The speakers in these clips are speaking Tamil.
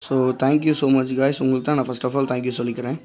so thank you so much guys உங்களுக்கு தான் நான் ஃபர்ஸ்ட் ஆஃப் ஆல் தேங்க்யூ சொல்லிக்கிறேன்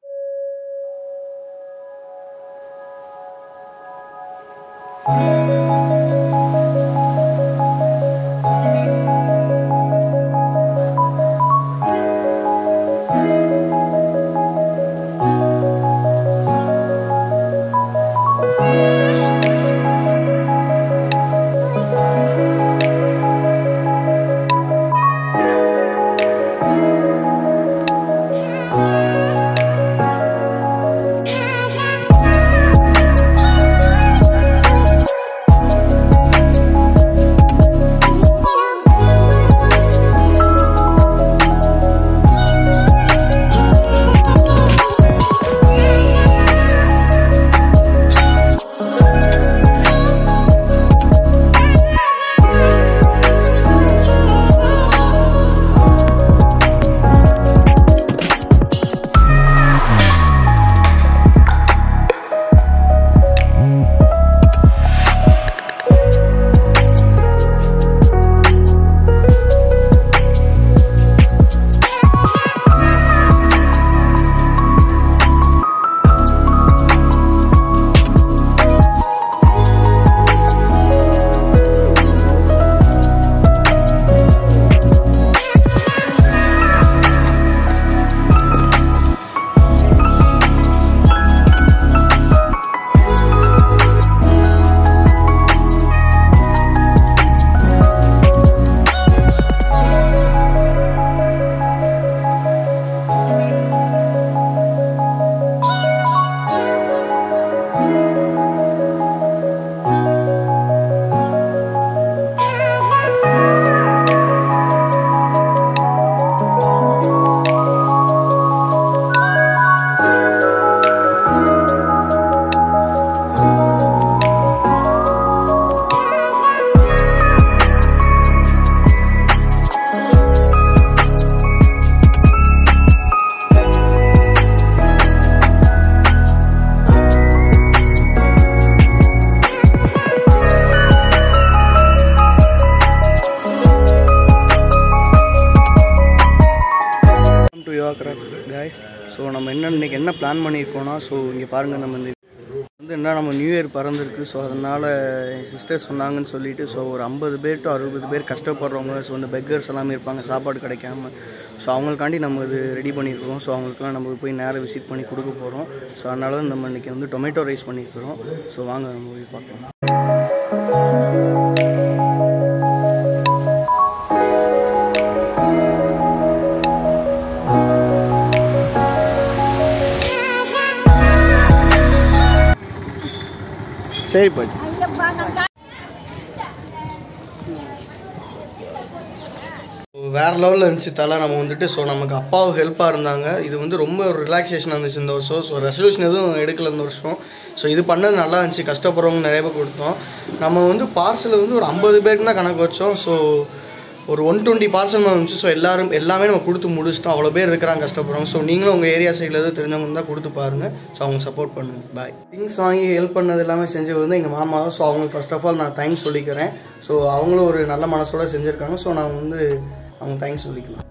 to Yoga craft guys so நம்ம என்ன இன்னைக்கு என்ன பிளான் பண்ணியிருக்கோம்னா ஸோ இங்கே பாருங்கள் நம்ம இந்த வந்து என்ன நம்ம நியூ இயர் பிறந்திருக்கு ஸோ அதனால் என் சிஸ்டர் சொன்னாங்கன்னு சொல்லிட்டு ஸோ ஒரு ஐம்பது பேர் டு அறுபது பேர் கஷ்டப்படுறவங்க ஸோ இந்த பெக்கர்ஸ் எல்லாமே இருப்பாங்க சாப்பாடு கிடைக்காம ஸோ அவங்களுக்காண்டி நம்ம இது ரெடி பண்ணியிருக்கிறோம் ஸோ அவங்களுக்குலாம் நம்ம போய் நேராக விசிட் பண்ணி கொடுக்க போகிறோம் ஸோ அதனால தான் நம்ம இன்றைக்கி வந்து டொமேட்டோ ரைஸ் பண்ணியிருக்கிறோம் ஸோ வாங்க நம்ம போய் பார்க்கலாம் சரி பாட்டி வேறு லெவலில் இருந்துச்சு தலை நம்ம வந்துட்டு ஸோ நமக்கு அப்பாவுக்கு ஹெல்ப்பாக இருந்தாங்க இது வந்து ரொம்ப ஒரு ரிலாக்ஸேஷன் இருந்துச்சு இந்த வருஷம் ஸோ ரெசல்யூஷன் எதுவும் எடுக்கல இந்த வருஷம் ஸோ இது பண்ணது நல்லா இருந்துச்சு கஷ்டப்படுறவங்க நிறைய பேர் கொடுத்தோம் நம்ம வந்து பார்சல் வந்து ஒரு ஐம்பது பேருக்கு தான் கணக்கு வச்சோம் ஸோ ஒரு ஒன் டுவெண்ட்டி பார்சல் இருந்துச்சு ஸோ எல்லாரும் எல்லாமே நம்ம கொடுத்து முடிச்சிட்டோம் அவ்வளோ பேர் இருக்கிறாங்க கஷ்டப்படுறோம் ஸோ நீங்களும் உங்கள் ஏரியா சைடில் எதுவும் தெரிஞ்சவங்க தான் கொடுத்து பாருங்கள் ஸோ அவங்க சப்போர்ட் பண்ணுங்க பாய் திங்ஸ் வாங்கி ஹெல்ப் பண்ணது எல்லாமே செஞ்சது வந்து எங்கள் மாமா ஸோ அவங்களுக்கு ஃபர்ஸ்ட் ஆஃப் ஆல் நான் தேங்க்ஸ் சொல்லிக்கிறேன் ஸோ அவங்களும் ஒரு நல்ல மனசோட செஞ்சுருக்காங்க ஸோ நான் வந்து அவங்க தேங்க்ஸ் சொல்லிக்கலாம்